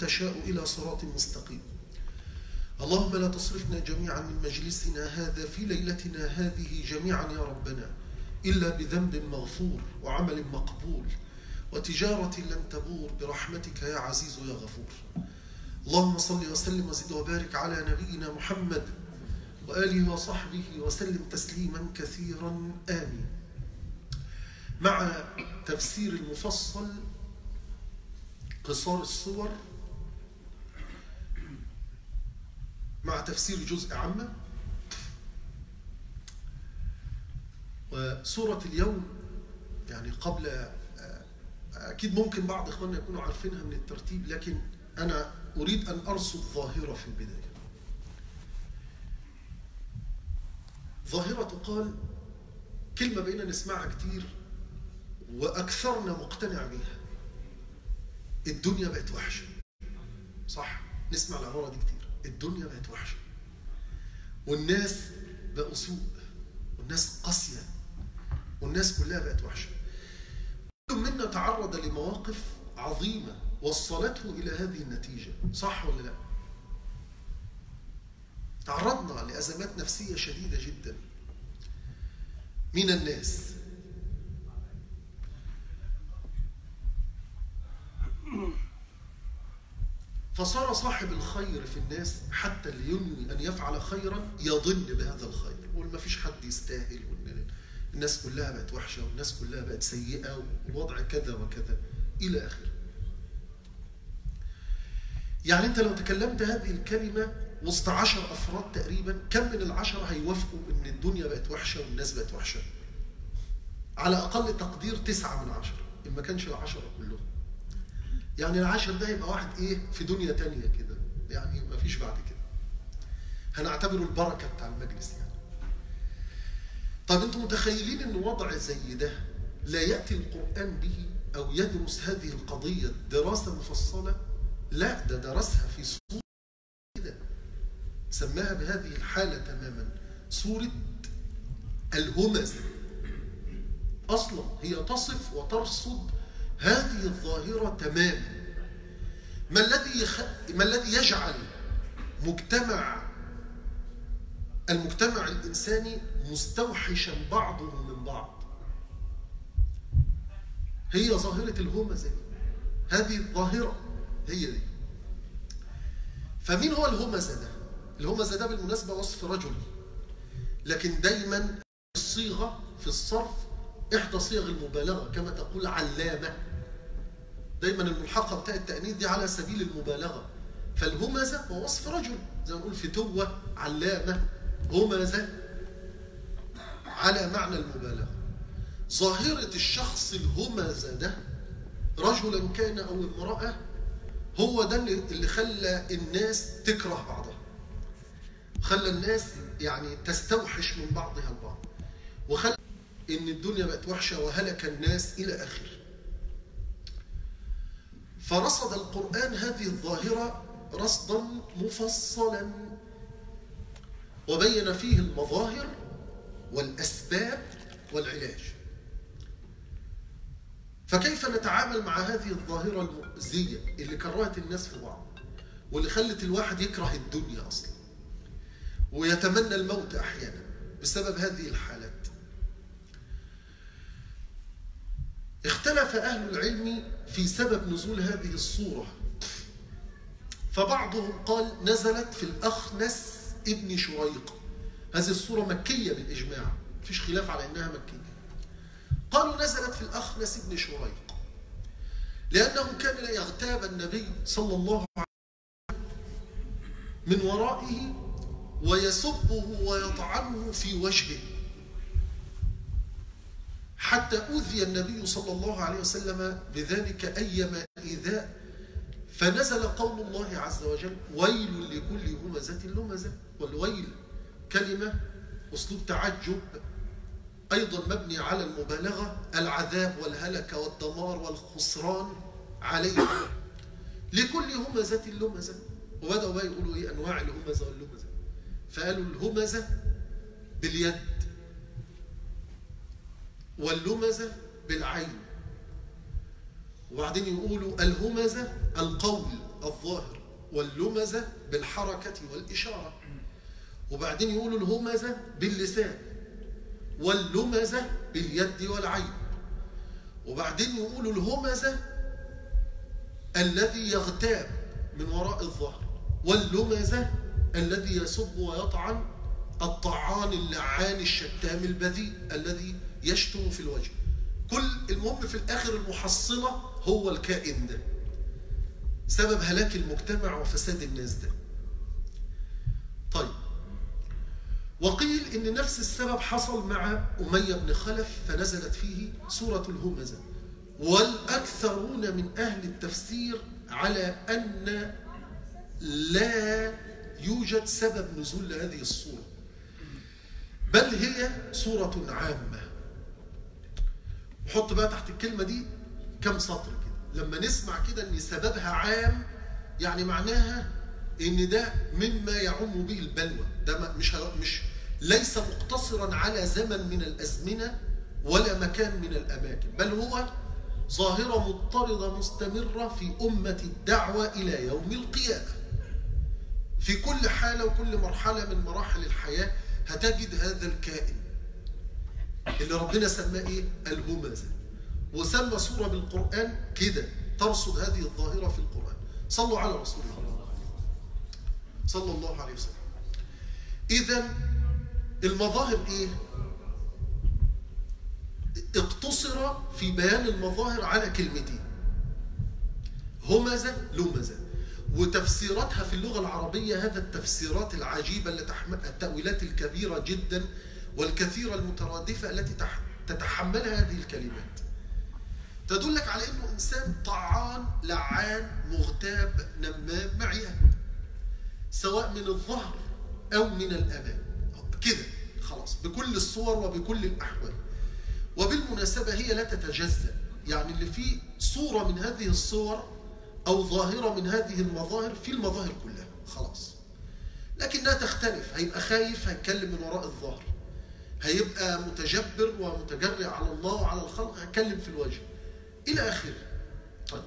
تشاء إلى صراط مستقيم اللهم لا تصرفنا جميعا من مجلسنا هذا في ليلتنا هذه جميعا يا ربنا إلا بذنب مغفور وعمل مقبول وتجارة لن تبور برحمتك يا عزيز يا غفور اللهم صل وسلم وزد وبارك على نبينا محمد وآله وصحبه وسلم تسليما كثيرا آمين مع تفسير المفصل قصار الصور مع تفسير جزء عامة وسورة اليوم يعني قبل أكيد ممكن بعض إخواننا يكونوا عارفينها من الترتيب لكن أنا أريد أن أرصد ظاهرة في البداية ظاهرة تقال كلمة بقينا نسمعها كتير وأكثرنا مقتنع بيها الدنيا بقت وحشة صح نسمع العبارة دي كتير الدنيا بقت وحشة والناس بقوا سوء والناس قاسية والناس كلها بقت وحشة كل منا تعرض لمواقف عظيمة وصلته إلى هذه النتيجة صح ولا لا تعرضنا لأزمات نفسية شديدة جدا من الناس فصار صاحب الخير في الناس حتى اللي ينوي أن يفعل خيرا يظن بهذا الخير يقول ما فيش حد يستاهل وإن الناس كلها بقت وحشة والناس كلها بقت سيئة والوضع كذا وكذا إلى آخره يعني أنت لو تكلمت هذه الكلمة وسط عشر أفراد تقريبا كم من العشرة هيوافقوا إن الدنيا بقت وحشة والناس بقت وحشة على أقل تقدير تسعة من عشرة إن ما كانش العشرة كلهم يعني العاشر ده يبقى واحد إيه في دنيا تانية كده يعني ما فيش بعد كده هنعتبره البركة بتاع المجلس يعني طب انتم متخيلين ان وضع زي ده لا يأتي القرآن به أو يدرس هذه القضية دراسة مفصلة لا ده درسها في سورة كده سماها بهذه الحالة تماما سورة الهمزة أصلا هي تصف وترصد هذه الظاهرة تماما ما الذي يخ... ما الذي يجعل مجتمع المجتمع الإنساني مستوحشا بعضه من بعض هي ظاهرة الهمزة هذه الظاهرة هي دي فمين هو الهمزة ده الهمزة ده بالمناسبة وصف رجل لكن دايما الصيغة في الصرف إحدى صيغ المبالغة كما تقول علامة دايما الملحقة بتاع التأنيث دي على سبيل المبالغة فالهمزة هو وصف رجل زي ما نقول فتوة علامة همزة على معنى المبالغة ظاهرة الشخص الهمزة ده رجلا كان أو امرأة هو ده اللي خلى الناس تكره بعضها خلى الناس يعني تستوحش من بعضها البعض وخلى ان الدنيا بقت وحشة وهلك الناس إلى آخره فرصد القرآن هذه الظاهرة رصدا مفصلا وبين فيه المظاهر والأسباب والعلاج فكيف نتعامل مع هذه الظاهرة المؤذية اللي كرهت الناس في بعض واللي خلت الواحد يكره الدنيا أصلا ويتمنى الموت أحيانا بسبب هذه الحالات اختلف أهل العلم في سبب نزول هذه الصورة فبعضهم قال نزلت في الأخنس ابن شريق هذه الصورة مكية بالإجماع فيش خلاف على أنها مكية قالوا نزلت في الأخنس ابن شريق لأنه كان يغتاب النبي صلى الله عليه وسلم من ورائه ويسبه ويطعنه في وجهه حتى أوذي النبي صلى الله عليه وسلم بذلك أيما إيذاء فنزل قول الله عز وجل ويل لكل همزة لمزة والويل كلمة أسلوب تعجب أيضا مبني على المبالغة العذاب والهلك والدمار والخسران عليه لكل همزة لمزة وبدأوا بقى يقولوا إيه أنواع الهمزة واللمزة فقالوا الهمزة باليد واللمزة بالعين وبعدين يقولوا الهمزة القول الظاهر واللمزة بالحركة والإشارة وبعدين يقولوا الهمزة باللسان واللمزة باليد والعين وبعدين يقولوا الهمزة الذي يغتاب من وراء الظهر واللمزة الذي يسب ويطعن الطعان اللعان الشتام البذيء الذي يشتم في الوجه كل المهم في الآخر المحصلة هو الكائن ده سبب هلاك المجتمع وفساد الناس ده طيب وقيل ان نفس السبب حصل مع أمية بن خلف فنزلت فيه سورة الهمزة والأكثرون من أهل التفسير على أن لا يوجد سبب نزول لهذه الصورة بل هي صورة عامة وحط بقى تحت الكلمة دي كم سطر كده لما نسمع كده ان سببها عام يعني معناها ان ده مما يعم به البلوى ده مش مش ليس مقتصرا على زمن من الازمنه ولا مكان من الاماكن بل هو ظاهره مضطرده مستمره في امه الدعوه الى يوم القيامه في كل حاله وكل مرحله من مراحل الحياه هتجد هذا الكائن اللي ربنا سماه ايه الهمزه وسمى سوره بالقران كده ترصد هذه الظاهره في القران صلوا على رسول الله صلى الله عليه وسلم اذا المظاهر ايه اقتصر في بيان المظاهر على كلمتين همزه لمزه وتفسيراتها في اللغة العربية هذا التفسيرات العجيبة التأويلات الكبيرة جدا والكثيرة المترادفة التي تتحملها هذه الكلمات تدلك على أنه إنسان طعان لعان مغتاب نمام معيان سواء من الظهر أو من الأمام كده خلاص بكل الصور وبكل الأحوال وبالمناسبة هي لا تتجزأ يعني اللي فيه صورة من هذه الصور أو ظاهرة من هذه المظاهر في المظاهر كلها خلاص لكنها تختلف هيبقى خايف هيتكلم من وراء الظهر هيبقى متجبر ومتجرع على الله وعلى الخلق هيتكلم في الوجه إلى آخره طيب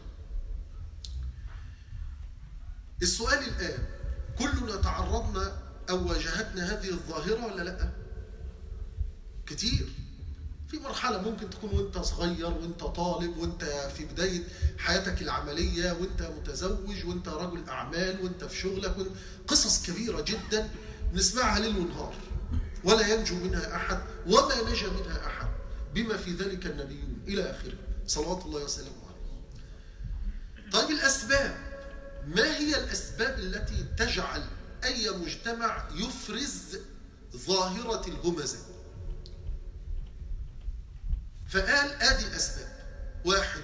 السؤال الآن كلنا تعرضنا أو واجهتنا هذه الظاهرة ولا لا كتير في مرحلة ممكن تكون وانت صغير وانت طالب وانت في بداية حياتك العملية وانت متزوج وانت رجل أعمال وانت في شغلك وانت قصص كبيرة جدا نسمعها ليل ونهار ولا ينجو منها أحد وما نجا منها أحد بما في ذلك النبيون إلى آخره صلوات الله وسلامه عليه طيب الأسباب ما هي الأسباب التي تجعل أي مجتمع يفرز ظاهرة الهمزة فقال ادي الاسباب واحد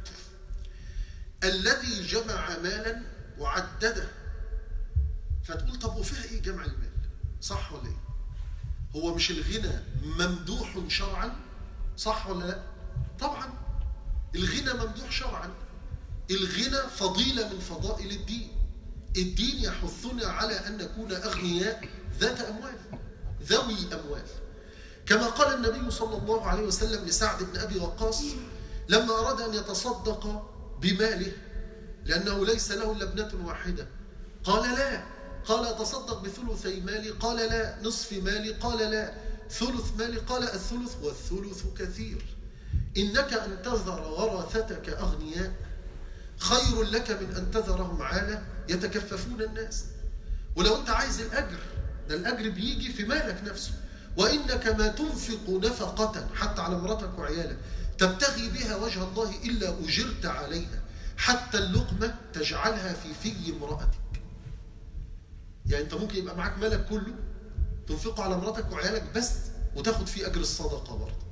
الذي جمع مالا وعدده فتقول طب وفيها ايه جمع المال صح ولا ايه هو مش الغنى ممدوح شرعا صح ولا لا طبعا الغنى ممدوح شرعا الغنى فضيلة من فضائل الدين الدين يحثنا على أن نكون أغنياء ذات أموال ذوي أموال كما قال النبي صلى الله عليه وسلم لسعد بن أبي وقاص لما أراد أن يتصدق بماله لأنه ليس له إلا ابنة واحدة قال لا قال أتصدق بثلثي مالي قال لا نصف مالي قال لا ثلث مالي قال الثلث والثلث كثير إنك أن تذر ورثتك أغنياء خير لك من أن تذرهم عالة يتكففون الناس ولو أنت عايز الأجر ده الأجر بيجي في مالك نفسه وإنك ما تنفق نفقة حتى على مراتك وعيالك تبتغي بها وجه الله إلا أجرت عليها حتى اللقمة تجعلها في في امرأتك يعني أنت ممكن يبقى معاك مالك كله تنفقه على مراتك وعيالك بس وتاخد فيه أجر الصدقة برضه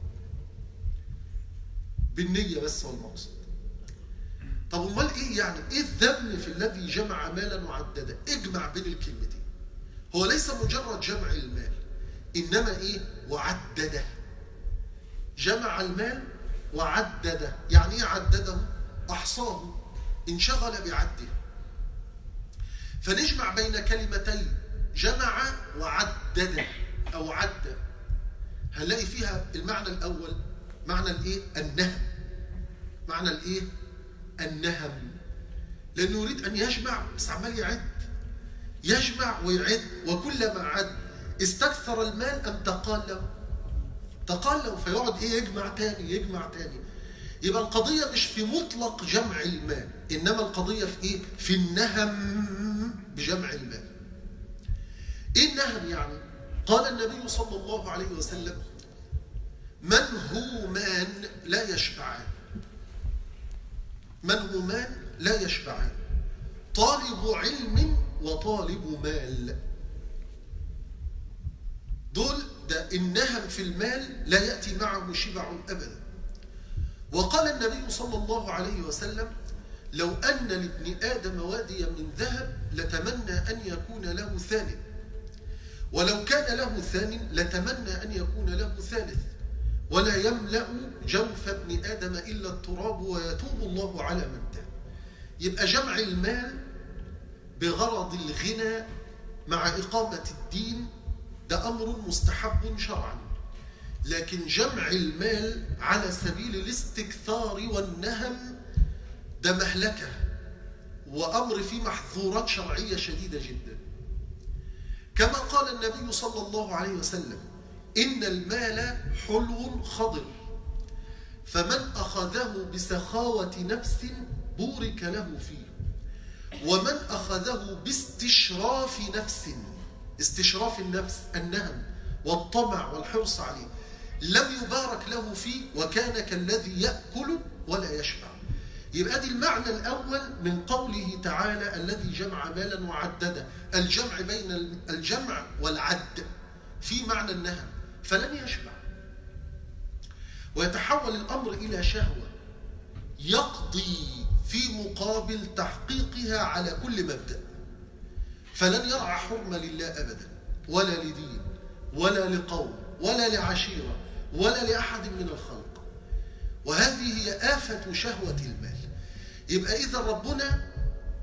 بالنية بس والمقصد طب امال ايه يعني ايه الذم في الذي جمع مالا وعدده اجمع بين الكلمتين هو ليس مجرد جمع المال إنما إيه وعدده جمع المال وعدده يعني إيه عدده أحصاه انشغل بعده فنجمع بين كلمتين جمع وعدد أو عد هنلاقي فيها المعنى الأول معنى الإيه النهم معنى الإيه النهم لأنه يريد أن يجمع بس عمال يعد يجمع ويعد وكلما عد استكثر المال أم تقال له تقال له فيقعد إيه يجمع تاني يجمع تاني يبقى القضية مش في مطلق جمع المال إنما القضية في إيه في النهم بجمع المال إيه النهم يعني قال النبي صلى الله عليه وسلم منهومان لا يشبعان منهومان لا يشبعان طالب علم وطالب مال دول ده النهم في المال لا يأتي معه شبع أبدا وقال النبي صلى الله عليه وسلم لو أن لابن آدم واديا من ذهب لتمنى أن يكون له ثاني ولو كان له ثاني لتمنى أن يكون له ثالث ولا يملأ جوف ابن آدم إلا التراب ويتوب الله على من تاب يبقى جمع المال بغرض الغنى مع إقامة الدين ده أمر مستحب شرعا لكن جمع المال على سبيل الاستكثار والنهم ده مهلكة وأمر فيه محظورات شرعية شديدة جدا كما قال النبي صلى الله عليه وسلم إن المال حلو خضر فمن أخذه بسخاوة نفس بورك له فيه ومن أخذه باستشراف نفس استشراف النفس النهم والطمع والحرص عليه لم يبارك له فيه وكان كالذي يأكل ولا يشبع يبقى دي المعنى الأول من قوله تعالى الذي جمع مالا وعدده الجمع بين الجمع والعد في معنى النهم فلن يشبع ويتحول الأمر إلى شهوة يقضي في مقابل تحقيقها على كل مبدأ فلن يرعى حرمة لله أبدا ولا لدين ولا لقوم ولا لعشيرة ولا لأحد من الخلق وهذه هي آفة شهوة المال يبقى إذا ربنا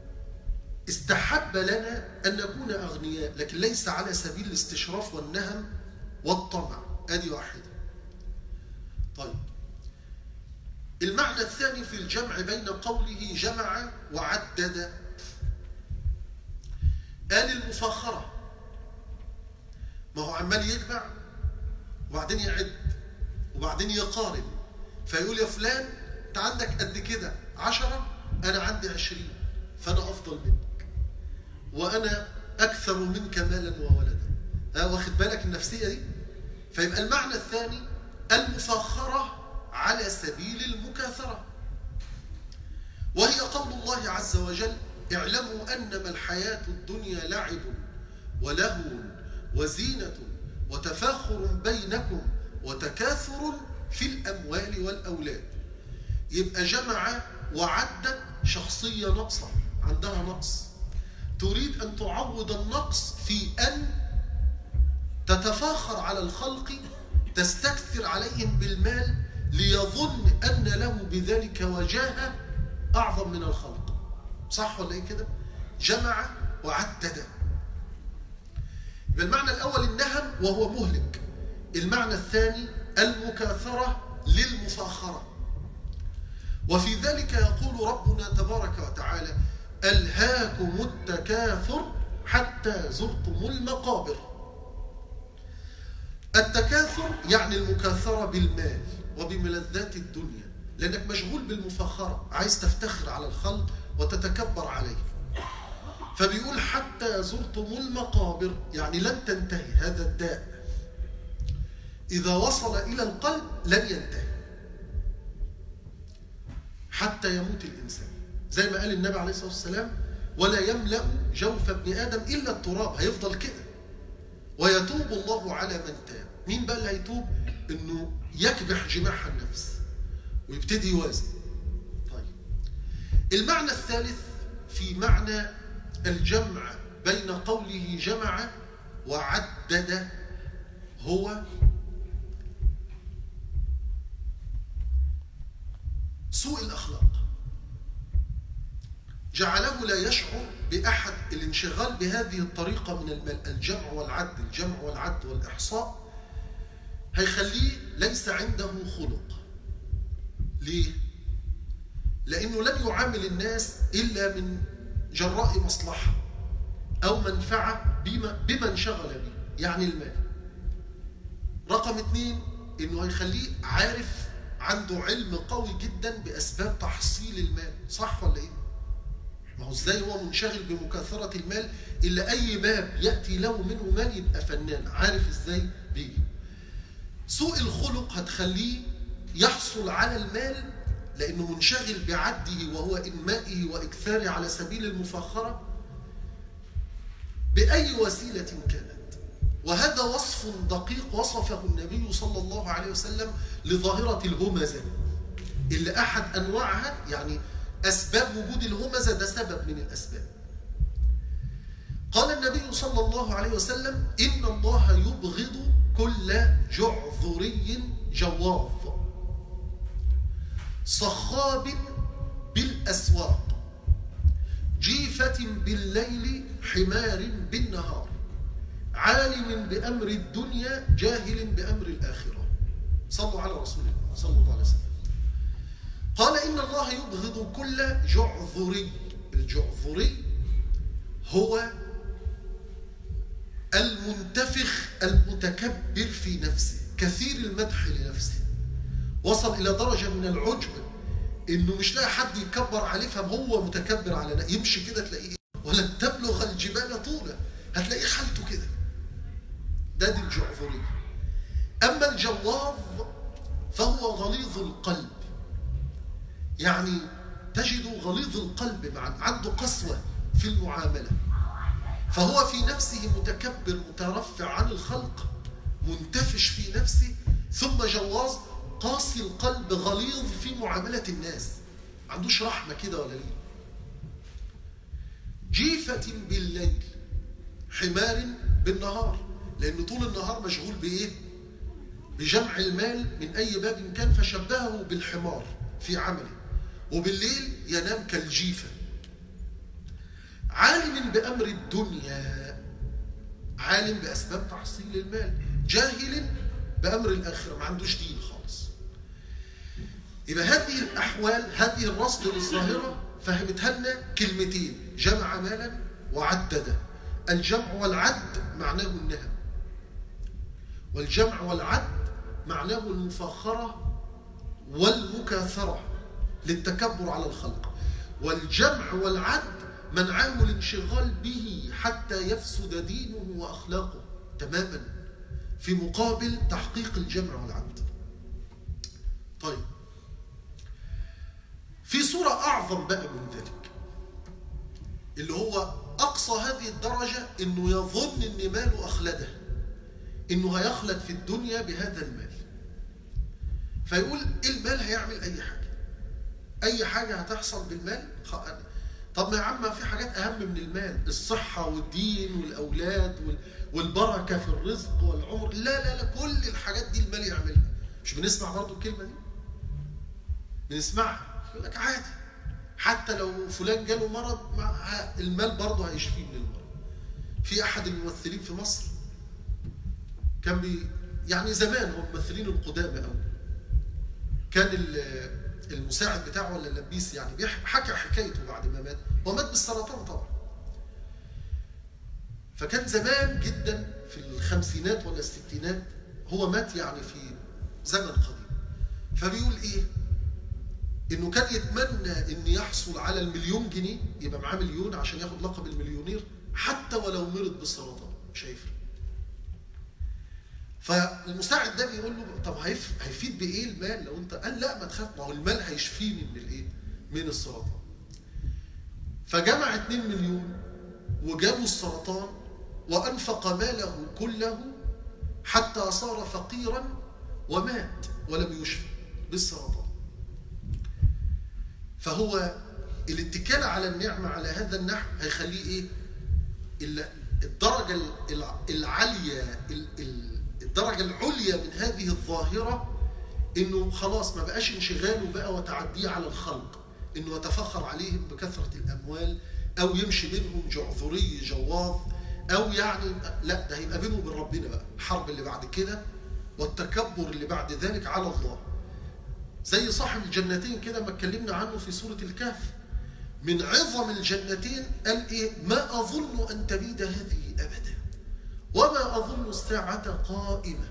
استحب لنا أن نكون أغنياء لكن ليس على سبيل الاستشراف والنهم والطمع هذه واحدة طيب المعنى الثاني في الجمع بين قوله جمع وعدد قال المفاخرة ما هو عمال يجمع وبعدين يعد وبعدين يقارن فيقول يا فلان انت عندك قد كده عشرة انا عندي عشرين فانا افضل منك وانا اكثر منك مالا وولدا ها واخد بالك النفسية دي فيبقى المعنى الثاني المفاخرة على سبيل المكاثرة وهي قول الله عز وجل اعلموا أنما الحياة الدنيا لعب ولهو وزينة وتفاخر بينكم وتكاثر في الأموال والأولاد يبقى جمع وعدد شخصية نقصة عندها نقص تريد أن تعوض النقص في أن تتفاخر على الخلق تستكثر عليهم بالمال ليظن أن له بذلك وجاهة أعظم من الخلق صح ولا إيه كده؟ جمع وعدد المعنى الأول النهم وهو مهلك المعنى الثاني المكاثرة للمفاخرة وفي ذلك يقول ربنا تبارك وتعالى ألهاكم التكاثر حتى زرتم المقابر التكاثر يعني المكاثرة بالمال وبملذات الدنيا لأنك مشغول بالمفاخرة عايز تفتخر على الخلق وتتكبر عليه فبيقول حتى زرتم المقابر يعني لن تنتهي هذا الداء إذا وصل إلى القلب لن ينتهي حتى يموت الإنسان زي ما قال النبي عليه الصلاة والسلام ولا يملأ جوف ابن آدم إلا التراب هيفضل كده ويتوب الله على من تاب مين بقى اللي هيتوب انه يكبح جماح النفس ويبتدي يوازن طيب المعنى الثالث في معنى الجمع بين قوله جمع وعدد هو سوء الأخلاق جعله لا يشعر بأحد الانشغال بهذه الطريقة من الجمع والعد الجمع والعد والإحصاء هيخليه ليس عنده خلق ليه؟ لأنه لن يعامل الناس إلا من جراء مصلحة أو منفعة بما, بما انشغل به يعني المال رقم اثنين انه هيخليه عارف عنده علم قوي جدا باسباب تحصيل المال صح ولا ايه ما هو ازاي هو منشغل بمكاثرة المال الا اي باب ياتي له منه مال يبقى فنان عارف ازاي بيجي سوء الخلق هتخليه يحصل على المال لانه منشغل بعده وهو انمائه واكثاره على سبيل المفاخره باي وسيله كانت وهذا وصف دقيق وصفه النبي صلى الله عليه وسلم لظاهرة الهمزة اللي أحد أنواعها يعني أسباب وجود الهمزة ده سبب من الأسباب قال النبي صلى الله عليه وسلم إن الله يبغض كل جعذري جواظ صخاب بالأسواق جيفة بالليل حمار بالنهار عالم بأمر الدنيا جاهل بأمر الآخرة صلوا على رسول الله صلى الله عليه وسلم قال إن الله يبغض كل جعذري الجعذري هو المنتفخ المتكبر في نفسه كثير المدح لنفسه وصل إلى درجة من العجب إنه مش لاقي حد يكبر عليه فهو متكبر على نفسه يمشي كده تلاقيه ولن تبلغ الجبال طولا هتلاقيه حالته كده ده دي الجعفري أما الجواظ فهو غليظ القلب يعني تجد غليظ القلب معا عنده قسوة في المعاملة فهو في نفسه متكبر مترفع عن الخلق منتفش في نفسه ثم جواز قاسي القلب غليظ في معاملة الناس عندوش رحمة كده ولا ليه جيفة بالليل حمار بالنهار لأنه طول النهار مشغول بإيه؟ بجمع المال من أي باب كان فشبهه بالحمار في عمله وبالليل ينام كالجيفة عالم بأمر الدنيا عالم بأسباب تحصيل المال جاهل بأمر الآخرة ما عندوش دين خالص يبقى هذه الأحوال هذه الرصد للظاهرة فهمتها لنا كلمتين جمع مالا وعدده الجمع والعد معناه النهم والجمع والعد معناه المفاخرة والمكاثرة للتكبر على الخلق والجمع والعد منعه الانشغال به حتى يفسد دينه وأخلاقه تماما في مقابل تحقيق الجمع والعد طيب في صورة أعظم بقى من ذلك اللي هو أقصى هذه الدرجة إنه يظن إن ماله أخلده إنه هيخلد في الدنيا بهذا المال فيقول المال هيعمل أي حاجة أي حاجة هتحصل بالمال طب ما يا عم في حاجات أهم من المال الصحة والدين والأولاد والبركة في الرزق والعمر لا لا لا كل الحاجات دي المال يعملها مش بنسمع برضو الكلمة دي بنسمعها يقول لك عادي حتى لو فلان جاله مرض المال برضه هيشفيه من المرض في أحد الممثلين في مصر كان بي يعني زمان هم الممثلين القدامى قوي كان المساعد بتاعه ولا اللبيس يعني حكى حكايته بعد ما مات هو مات بالسرطان طبعا فكان زمان جدا في الخمسينات ولا الستينات هو مات يعني في زمن قديم فبيقول ايه انه كان يتمنى ان يحصل على المليون جنيه يبقى معاه مليون عشان ياخد لقب المليونير حتى ولو مرض بالسرطان مش هيفرق فالمساعد ده بيقول له طب هيفيد بايه المال لو انت قال لا ما تخاف ما هو المال هيشفيني من الايه من السرطان فجمع 2 مليون وجابوا السرطان وانفق ماله كله حتى صار فقيرا ومات ولم يشفى بالسرطان فهو الاتكال على النعمة على هذا النحو هيخليه ايه الدرجة العالية الدرجة العليا من هذه الظاهرة انه خلاص ما بقاش انشغاله بقى وتعديه على الخلق انه يتفخر عليهم بكثرة الاموال او يمشي بينهم جعذري جواظ او يعني لا ده هيبقى بينه وبين ربنا بقى الحرب اللي بعد كده والتكبر اللي بعد ذلك على الله زي صاحب الجنتين كده ما اتكلمنا عنه في سورة الكهف من عظم الجنتين قال ايه ما اظن ان تبيد هذه ابدا وما اظن الساعة قائمة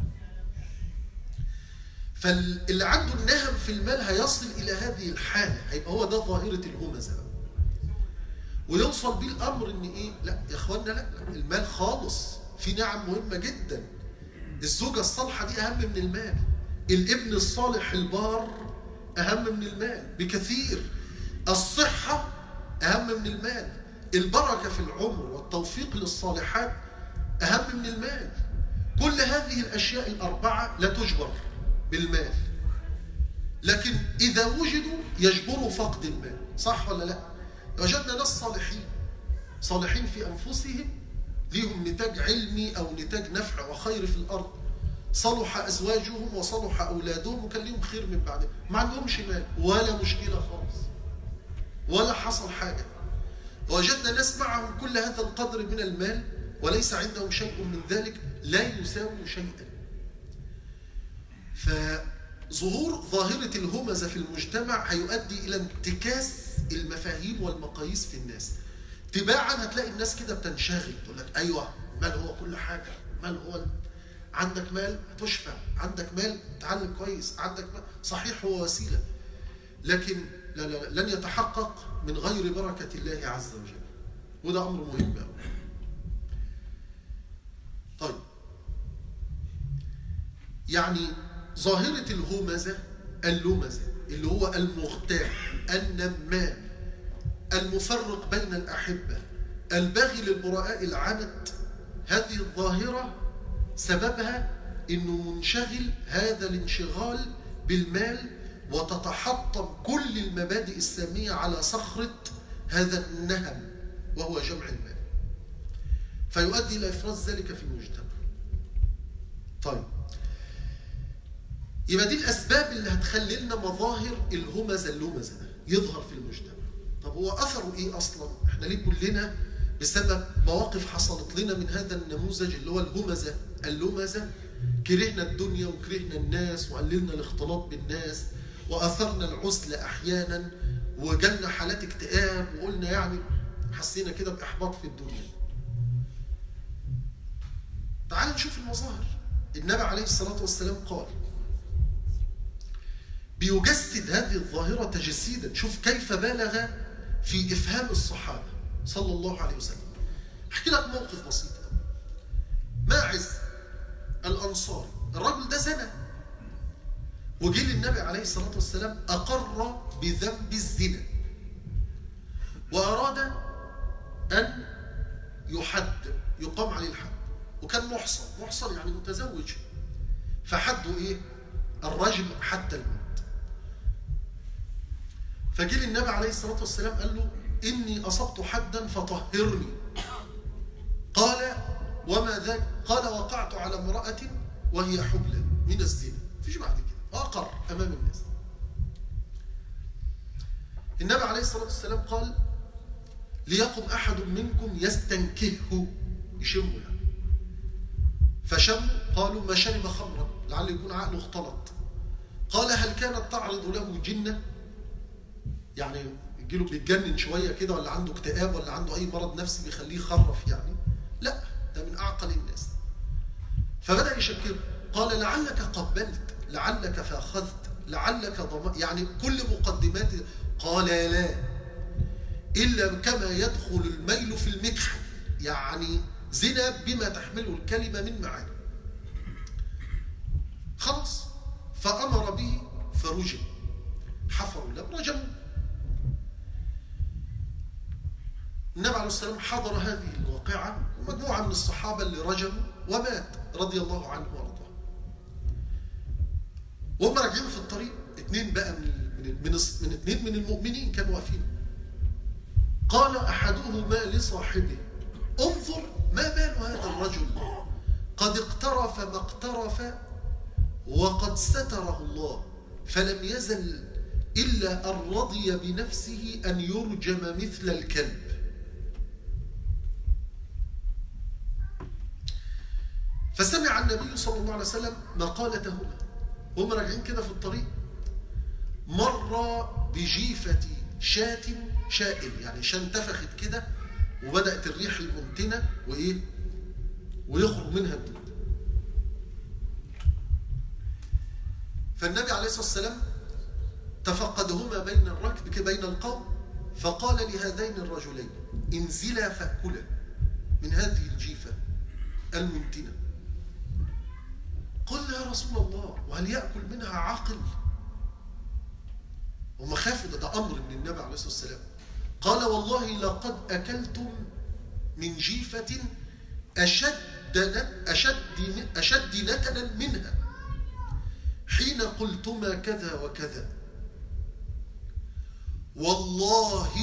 فاللي عنده النهم في المال هيصل الى هذه الحالة هيبقى هو ده ظاهرة الهمزة ويوصل بيه الامر ان ايه لا يا اخوانا لا المال خالص في نعم مهمة جدا الزوجة الصالحة دي اهم من المال الابن الصالح البار اهم من المال بكثير الصحة اهم من المال البركة في العمر والتوفيق للصالحات اهم من المال كل هذه الاشياء الاربعة لا تجبر بالمال لكن اذا وجدوا يجبروا فقد المال صح ولا لا وجدنا ناس صالحين صالحين في انفسهم ليهم نتاج علمي او نتاج نفع وخير في الارض صلح ازواجهم وصلح اولادهم وكان ليهم خير من بعدهم ما عندهمش مال ولا مشكله خالص ولا حصل حاجه وجدنا ناس معهم كل هذا القدر من المال وليس عندهم شيء من ذلك لا يساوي شيئا فظهور ظاهرة الهمزة في المجتمع هيؤدي إلى انتكاس المفاهيم والمقاييس في الناس تباعا هتلاقي الناس كده بتنشغل تقول لك أيوة مال هو كل حاجة مال هو عندك مال هتشفى عندك مال تعلم كويس عندك مال صحيح هو وسيلة لكن لا لا لن يتحقق من غير بركة الله عز وجل وده أمر مهم قوي طيب يعني ظاهرة الهمزة اللمزة اللي هو المغتاب النمام المفرق بين الأحبة الباغي للبراء العنت هذه الظاهرة سببها انه منشغل هذا الانشغال بالمال وتتحطم كل المبادئ السامية على صخرة هذا النهم وهو جمع المال فيؤدي إلى إفراز ذلك في المجتمع طيب يبقى دي الأسباب اللي هتخلي لنا مظاهر الهمزة اللمزة يظهر في المجتمع طب هو أثره إيه أصلا؟ إحنا ليه كلنا بسبب مواقف حصلت لنا من هذا النموذج اللي هو الهمزة اللمزة كرهنا الدنيا وكرهنا الناس وقللنا الاختلاط بالناس وأثرنا العزلة أحيانا وجالنا حالات اكتئاب وقلنا يعني حسينا كده بإحباط في الدنيا تعال نشوف المظاهر النبي عليه الصلاة والسلام قال بيجسد هذه الظاهرة تجسيدا شوف كيف بالغ في إفهام الصحابة صلى الله عليه وسلم احكي لك موقف بسيط ماعز الأنصاري الرجل ده زنى وجه للنبي عليه الصلاة والسلام أقر بذنب الزنا وأراد أن يحد يقام عليه الحد وكان محصن محصن يعني متزوج فحده إيه الرجل حتى الموت فجه للنبي عليه الصلاة والسلام قال له إني أصبت حدا فطهرني قال وما ذاك قال وقعت على امرأة وهي حبلى من الزنا فيش بعد كده وأقر أمام الناس النبي عليه الصلاة والسلام قال ليقم أحد منكم يستنكهه يشمه يعني فشموا قالوا ما شرب خمرا لعل يكون عقله اختلط قال هل كانت تعرض له جنة يعني يجيله بيتجنن شوية كده ولا عنده اكتئاب ولا عنده أي مرض نفسي بيخليه يخرف يعني لا ده من أعقل الناس فبدأ يشكله قال لعلك قبلت لعلك فأخذت لعلك ضم يعني كل مقدمات قال لا إلا كما يدخل الميل في المكحل يعني زنا بما تحمله الكلمة من معاني خلاص فأمر به فرجم حفروا له رجموا النبي عليه السلام حضر هذه الواقعة ومجموعة من الصحابة اللي رجموا ومات رضي الله عنه وارضاه وهم راجعين في الطريق اثنين بقى من من من, من اثنين من المؤمنين كانوا واقفين قال احدهما لصاحبه انظر ما بال هذا الرجل قد اقترف ما اقترف وقد ستره الله فلم يزل إلا أن رضي بنفسه أن يرجم مثل الكلب فسمع النبي صلى الله عليه وسلم مقالتهما هم راجعين كده في الطريق مر بجيفة شاة شائل يعني شاة انتفخت كده وبدأت الريح المنتنة وإيه ويخرج منها الدود فالنبي عليه الصلاة والسلام تفقدهما بين الركب بين القوم فقال لهذين الرجلين انزلا فأكلا من هذه الجيفة المنتنة قل يا رسول الله وهل يأكل منها عاقل وما خافوا ده, ده أمر من النبي عليه الصلاة والسلام قال والله لقد أكلتم من جيفة أشد أشد أشد نتنا منها حين قلتما كذا وكذا والله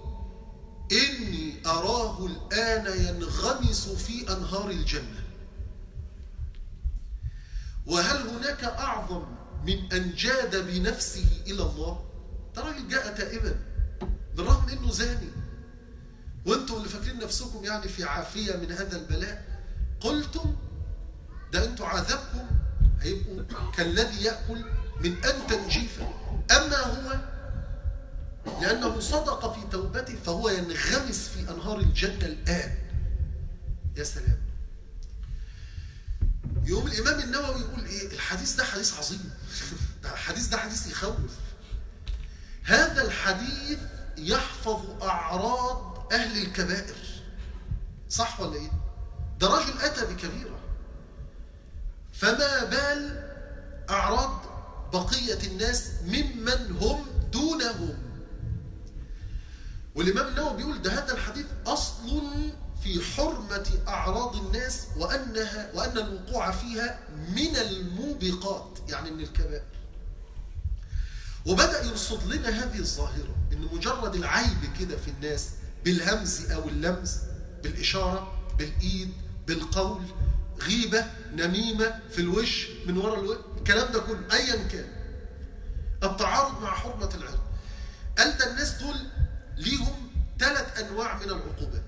إني أراه الآن ينغمس في أنهار الجنة وهل هناك أعظم من أن جاد بنفسه إلى الله ده راجل جاء تائبا بالرغم انه زاني وانتم اللي فاكرين نفسكم يعني في عافيه من هذا البلاء قلتم ده انتم عذابكم هيبقوا كالذي ياكل من انتن جيفه اما هو لانه صدق في توبته فهو ينغمس في انهار الجنه الان يا سلام يوم الامام النووي يقول ايه الحديث ده حديث عظيم ده الحديث ده حديث يخوف هذا الحديث يحفظ أعراض أهل الكبائر صح ولا إيه؟ ده رجل أتى بكبيرة فما بال أعراض بقية الناس ممن هم دونهم والإمام النووي بيقول ده هذا الحديث أصل في حرمة أعراض الناس وأنها وأن الوقوع فيها من الموبقات يعني من الكبائر وبدأ يرصد لنا هذه الظاهرة إن مجرد العيب كده في الناس بالهمز أو اللمز بالإشارة بالإيد بالقول غيبة نميمة في الوش من وراء الوش الكلام ده كله أيا كان التعارض مع حرمة العرض قال ده الناس دول ليهم ثلاث أنواع من العقوبات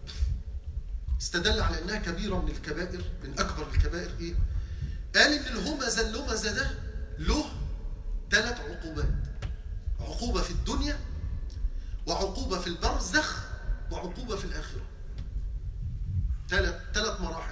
استدل على أنها كبيرة من الكبائر من أكبر الكبائر إيه؟ قال إن الهمز اللمز ده له ثلاث عقوبات عقوبة في الدنيا وعقوبة في البرزخ وعقوبة في الآخرة ثلاث ثلاث مراحل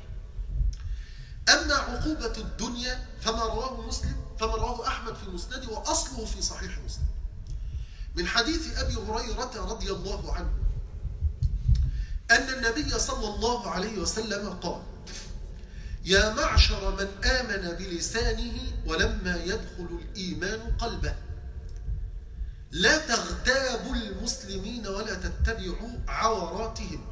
أما عقوبة الدنيا فما رواه مسلم فما رواه أحمد في مسنده وأصله في صحيح مسلم من حديث أبي هريرة رضي الله عنه أن النبي صلى الله عليه وسلم قال يا معشر من آمن بلسانه ولما يدخل الإيمان قلبه لا تغتابوا المسلمين ولا تتبعوا عوراتهم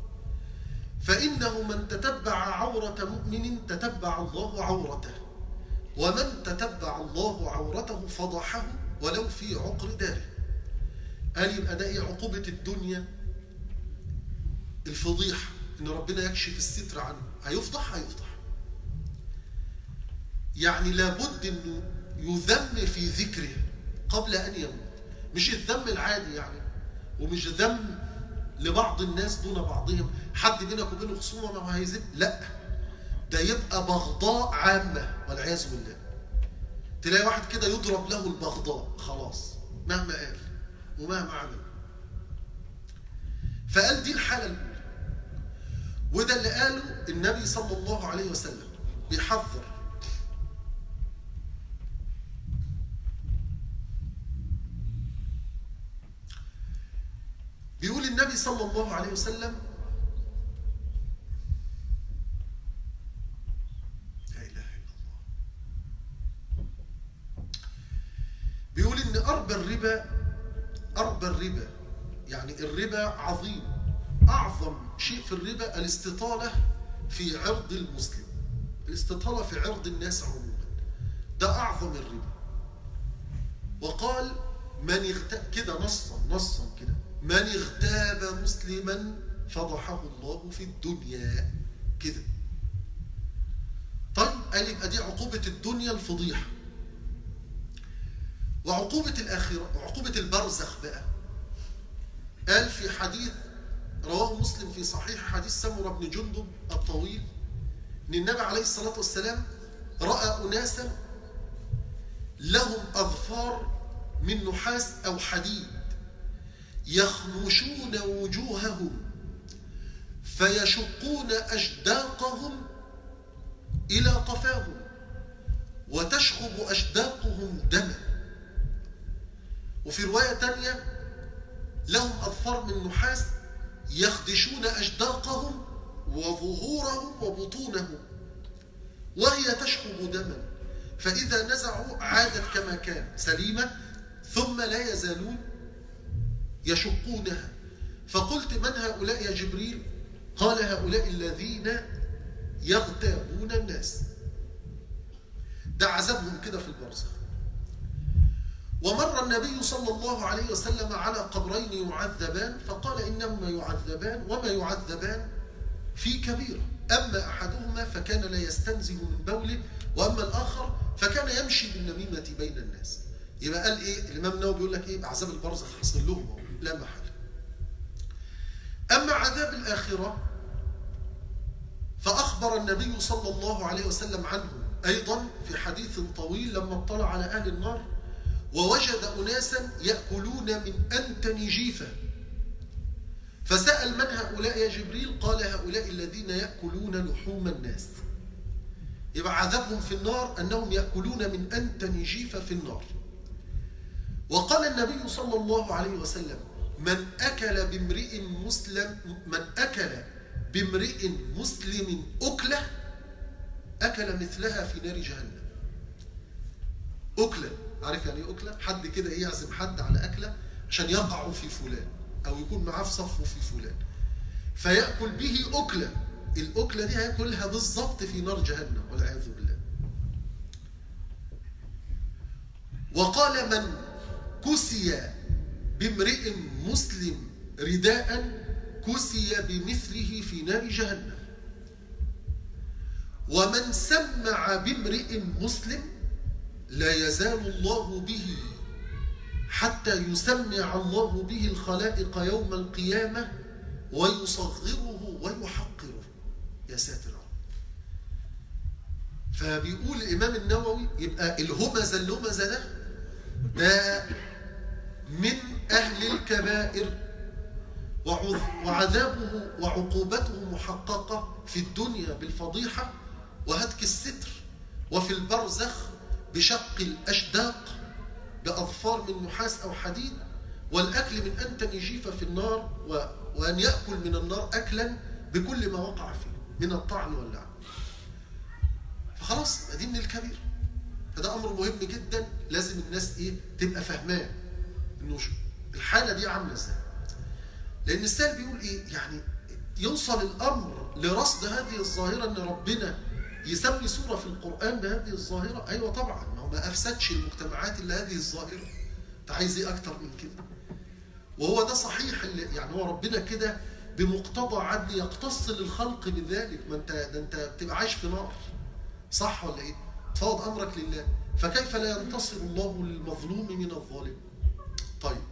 فإنه من تتبع عورة مؤمن تتبع الله عورته ومن تتبع الله عورته فضحه ولو في عقر داره قال يبقى ده ايه عقوبة الدنيا الفضيحة ان ربنا يكشف الستر عنه هيفضح هيفضح يعني لابد انه يذم في ذكره قبل ان يموت مش الذم العادي يعني ومش ذم لبعض الناس دون بعضهم حد بينك وبينه خصومه ما هيذم لا ده يبقى بغضاء عامه والعياذ بالله تلاقي واحد كده يضرب له البغضاء خلاص مهما قال ومهما عمل فقال دي الحاله الاولى وده اللي قاله النبي صلى الله عليه وسلم بيحذر بيقول النبي صلى الله عليه وسلم لا إله إلا الله بيقول إن أربى الربا أربى الربا يعني الربا عظيم أعظم شيء في الربا الاستطالة في عرض المسلم الاستطالة في عرض الناس عموما ده أعظم الربا وقال من اغتاب كده نصا نصا كده من اغتاب مسلما فضحه الله في الدنيا كده طيب قال يبقى دي عقوبة الدنيا الفضيحة وعقوبة الآخرة وعقوبة البرزخ بقى قال في حديث رواه مسلم في صحيح حديث سمرة بن جندب الطويل ان النبي عليه الصلاة والسلام رأى أناسا لهم أظفار من نحاس أو حديد يخمشون وجوههم فيشقون أشداقهم إلى قفاهم وتشخب أشداقهم دما وفي رواية تانية لهم أظفار من نحاس يخدشون أشداقهم وظهورهم وبطونهم وهي تشخب دما فإذا نزعوا عادت كما كان سليمة ثم لا يزالون يشقونها فقلت من هؤلاء يا جبريل قال هؤلاء الذين يغتابون الناس ده عذابهم كده في البرزخ ومر النبي صلى الله عليه وسلم على قبرين يعذبان فقال إنهما يعذبان وما يعذبان في كبيرة أما أحدهما فكان لا يستنزه من بوله وأما الآخر فكان يمشي بالنميمة بين الناس يبقى قال إيه الإمام النووي بيقول لك إيه عذاب البرزخ حصل لهم لا محل أما عذاب الآخرة فأخبر النبي صلى الله عليه وسلم عنه أيضا في حديث طويل لما اطلع على أهل النار ووجد أناسا يأكلون من أنتن جيفة فسأل من هؤلاء يا جبريل قال هؤلاء الذين يأكلون لحوم الناس يبقى عذابهم في النار أنهم يأكلون من أنتن جيفة في النار وقال النبي صلى الله عليه وسلم من أكل بامرئ مسلم من أكل بامرئ مسلم أكلة أكل مثلها في نار جهنم أكلة عارف يعني ايه أكلة؟ حد كده يعزم حد على أكلة عشان يقعوا في فلان أو يكون معاه في صفه في فلان فيأكل به أكلة الأكلة دي هياكلها بالظبط في نار جهنم والعياذ بالله وقال من كسي بامرئ مسلم رداء كسي بمثله في نار جهنم ومن سمع بامرئ مسلم لا يزال الله به حتى يسمع الله به الخلائق يوم القيامة ويصغره ويحقره يا ساتر فبيقول الإمام النووي يبقى الهمز اللمز ده ده من أهل الكبائر وعذابه وعقوبته محققة في الدنيا بالفضيحة وهتك الستر وفي البرزخ بشق الأشداق بأظفار من نحاس أو حديد والأكل من أن تنجيف في النار وأن يأكل من النار أكلا بكل ما وقع فيه من الطعن واللعن فخلاص دي من الكبير فده أمر مهم جدا لازم الناس إيه تبقى فاهماه إنه الحالة دي عاملة إزاي لأن السائل بيقول إيه يعني يوصل الأمر لرصد هذه الظاهرة أن ربنا يسمي سورة في القرآن بهذه الظاهرة أيوة طبعا ما هو ما أفسدش المجتمعات إلا هذه الظاهرة أنت عايز إيه أكتر من كده وهو ده صحيح اللي يعني هو ربنا كده بمقتضى عدل يقتص للخلق بذلك ما انت ده انت بتبقى عايش في نار صح ولا ايه؟ تفاوض امرك لله فكيف لا ينتصر الله للمظلوم من الظالم؟ طيب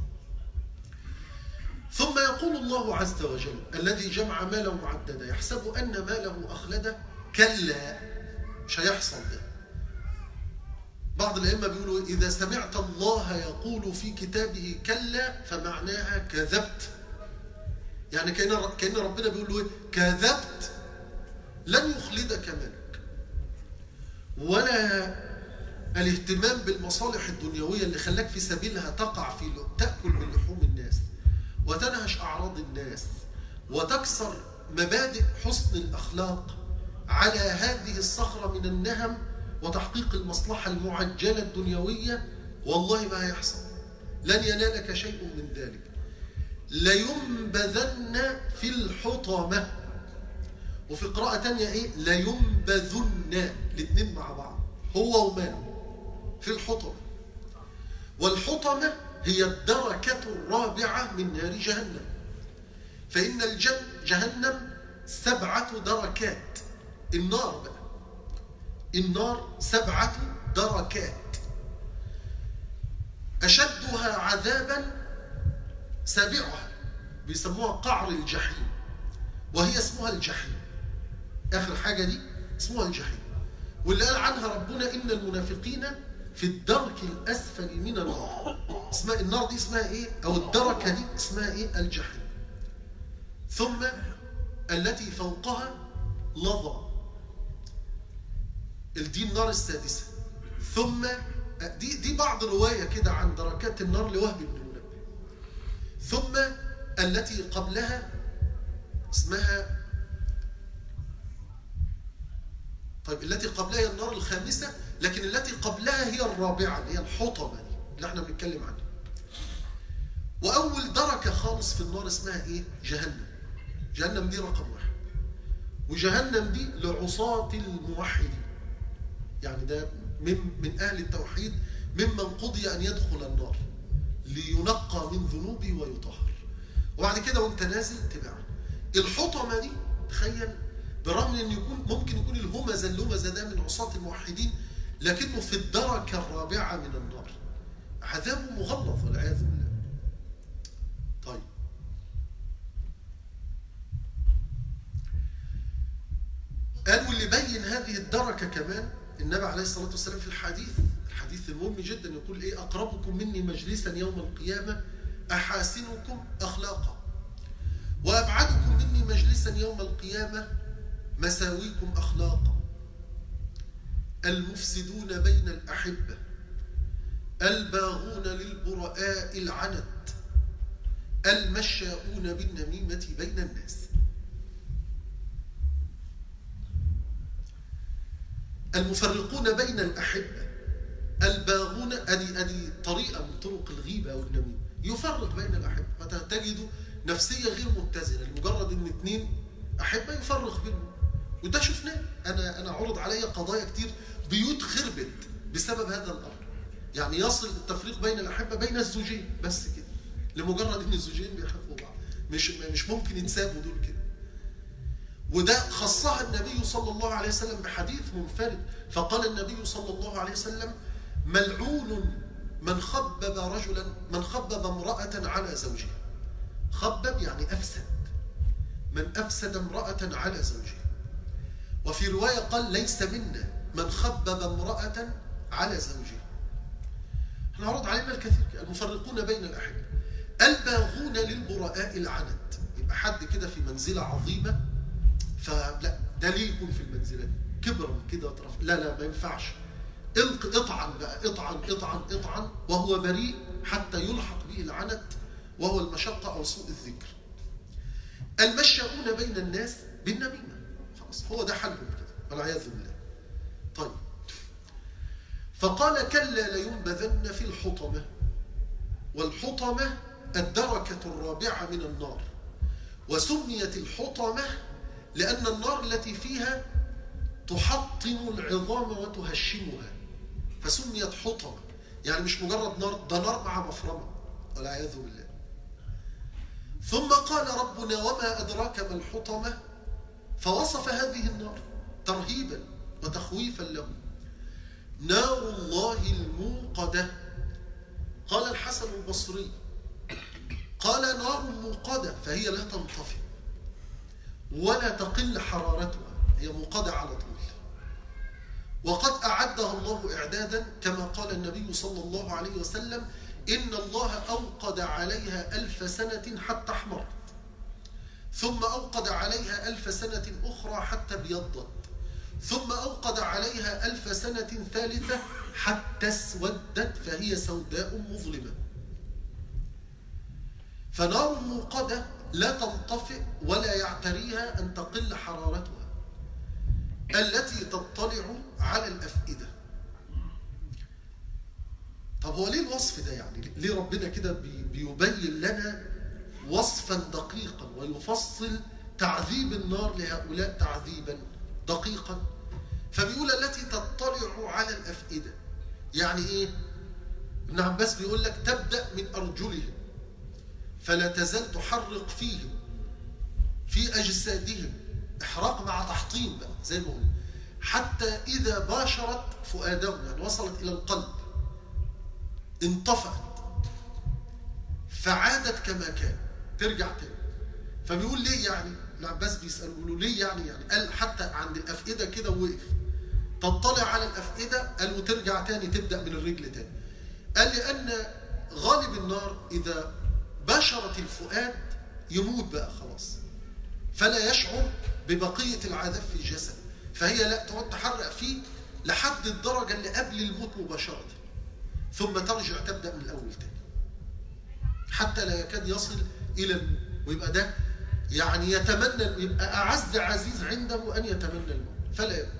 ثم يقول الله عز وجل الذي جمع ماله معددا يحسب أن ماله أخلده كلا مش هيحصل ده بعض الأئمة بيقولوا إذا سمعت الله يقول في كتابه كلا فمعناها كذبت يعني كأن كأن ربنا بيقول له كذبت لن يخلدك ملك ولا الاهتمام بالمصالح الدنيوية اللي خلاك في سبيلها تقع في تأكل من لحوم الناس وتنهش أعراض الناس وتكسر مبادئ حسن الأخلاق على هذه الصخرة من النهم وتحقيق المصلحة المعجلة الدنيوية والله ما هيحصل لن ينالك شيء من ذلك لينبذن في الحطمة وفي قراءة تانية ايه لينبذن الاثنين مع بعض هو وماله في الحطمة والحطمة هي الدركة الرابعة من نار جهنم فإن الجن جهنم سبعة دركات النار بقى النار سبعة دركات أشدها عذابا سابعها بيسموها قعر الجحيم وهي اسمها الجحيم آخر حاجة دي اسمها الجحيم واللي قال عنها ربنا إن المنافقين في الدرك الأسفل من النار اسمها النار دي اسمها إيه أو الدركة دي اسمها إيه الجحيم ثم التي فوقها لظى دي النار السادسة ثم دي دي بعض رواية كده عن دركات النار لوهب بن منبه ثم التي قبلها اسمها طيب التي قبلها هي النار الخامسة لكن التي قبلها هي الرابعة اللي هي الحطمة اللي احنا بنتكلم عنها وأول دركة خالص في النار اسمها إيه؟ جهنم جهنم دي رقم واحد وجهنم دي لعصاة الموحدين يعني ده من, من أهل التوحيد ممن قضي أن يدخل النار لينقى من ذنوبه ويطهر وبعد كده وانت نازل تبعه الحطمة دي تخيل برغم ان يكون ممكن يكون الهمزة اللمزة ده من عصاة الموحدين لكنه في الدركة الرابعة من النار عذاب مغلظ والعياذ بالله طيب قالوا اللي بين هذه الدركة كمان النبي عليه الصلاة والسلام في الحديث الحديث المهم جدا يقول إيه أقربكم مني مجلسا يوم القيامة أحاسنكم أخلاقا وأبعدكم مني مجلسا يوم القيامة مساويكم أخلاقا المفسدون بين الأحبة الباغون للبرآء العنت المشاؤون بالنميمة بين الناس المفرقون بين الأحبة الباغون أدي, أدي طريقة من طرق الغيبة أو النميمة يفرق بين الأحبة فتجد نفسية غير متزنة لمجرد أن اثنين أحبة يفرق بينهم وده شفناه أنا أنا عرض علي قضايا كتير بيوت خربت بسبب هذا الأمر يعني يصل التفريق بين الأحبة بين الزوجين بس كده لمجرد أن الزوجين بيحبوا بعض مش مش ممكن يتسابوا دول كده وده خصها النبي صلى الله عليه وسلم بحديث منفرد فقال النبي صلى الله عليه وسلم ملعون من خبب رجلا من خبب امرأة على زوجها خبب يعني أفسد من أفسد امرأة على زوجها وفي رواية قال ليس منا من خبب امرأة على زوجها احنا عرض علينا الكثير المفرقون بين الأحبة الباغون للبراء العنت يبقى حد كده في منزلة عظيمة فلا ده ليه يكون في المنزلة دي كبرا كده لا لا ما ينفعش اطعن بقى اطعن اطعن اطعن وهو بريء حتى يلحق به العنت وهو المشقة أو سوء الذكر المشاؤون بين الناس بالنميمة خلاص هو ده حلهم كده والعياذ بالله طيب فقال كلا لينبذن في الحطمة والحطمة الدركة الرابعة من النار وسميت الحطمة لأن النار التي فيها تحطم العظام وتهشمها فسميت حطمة يعني مش مجرد نار ده نار مع مفرمة والعياذ بالله ثم قال ربنا وما أدراك ما الحطمة فوصف هذه النار ترهيبا وتخويفا له نار الله الموقدة قال الحسن البصري قال نار موقدة فهي لا تنطفئ ولا تقل حرارتها هي موقدة على طول وقد أعدها الله إعدادا كما قال النبي صلى الله عليه وسلم إن الله أوقد عليها ألف سنة حتى احمرت ثم أوقد عليها ألف سنة أخرى حتى ابيضت ثم أوقد عليها ألف سنة ثالثة حتى اسودت فهي سوداء مظلمة فنار موقدة لا تنطفئ ولا يعتريها أن تقل حرارتها التي تطلع على الأفئدة طب هو ليه الوصف ده يعني ليه ربنا كده بيبين لنا وصفا دقيقا ويفصل تعذيب النار لهؤلاء تعذيبا دقيقا فبيقول التي تطلع على الأفئدة يعني إيه ابن عباس بيقول لك تبدأ من أرجلهم فلا تزال تحرق فيهم في أجسادهم إحراق مع تحطيم بقى زي ما قلنا حتى إذا باشرت فؤادهم يعني وصلت إلى القلب انطفأت فعادت كما كان ترجع تاني فبيقول ليه يعني العباس بيسأل له ليه يعني يعني قال حتى عند الأفئدة كده وقف تطلع على الأفئدة قال وترجع تاني تبدأ من الرجل تاني قال لأن غالب النار إذا بشرت الفؤاد يموت بقى خلاص فلا يشعر ببقية العذاب في الجسد فهي لا تقعد تحرق فيه لحد الدرجة اللي قبل الموت مباشرة ثم ترجع تبدأ من الأول تاني حتى لا يكاد يصل إلى الموت ويبقى ده يعني يتمنى يبقى أعز عزيز عنده أن يتمنى الموت فلا يموت